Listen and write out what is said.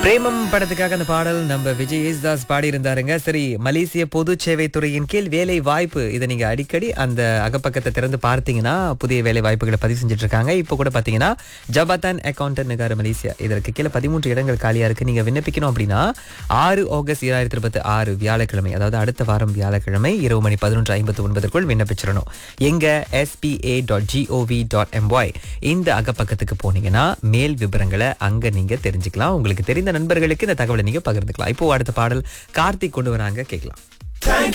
பிரேமம் படத்துக்காக அந்த பாடல் நம்ம விஜய் யேசுதாஸ் பாடி இருந்தாருங்க சரி மலேசிய பொது சேவை துறையின் கீழ் வேலை வாய்ப்பு இதை நீங்க அடிக்கடி அந்த அகப்பக்கத்தை திறந்து பார்த்தீங்கன்னா புதிய வேலை வாய்ப்புகளை பதிவு செஞ்சுட்டு இருக்காங்க இப்போ கூட பாத்தீங்கன்னா ஜபாத்தான் அக்கௌண்டன்ட் நிகார மலேசியா இதற்கு கீழே பதிமூன்று இடங்கள் காலியா இருக்கு நீங்க விண்ணப்பிக்கணும் அப்படின்னா ஆறு ஆகஸ்ட் இரண்டாயிரத்தி இருபத்தி ஆறு வியாழக்கிழமை அதாவது அடுத்த வாரம் வியாழக்கிழமை இரவு மணி பதினொன்று ஐம்பத்தி ஒன்பதற்குள் விண்ணப்பிச்சிடணும் எங்க SPA dot GOV dot MY இந்த அகப்பக்கத்துக்கு போனீங்கன்னா மேல் விவரங்களை அங்க நீங்க தெரிஞ்சுக்கலாம் உங்களுக்கு தெரிந்த நண்பர்களுக்கு இந்த தகவலை நீங்க பகிர்ந்துக்கலாம் இப்போ அடுத்த பாடல் கார்த்திக் கொண்டு வராங்க கேட்கலாம்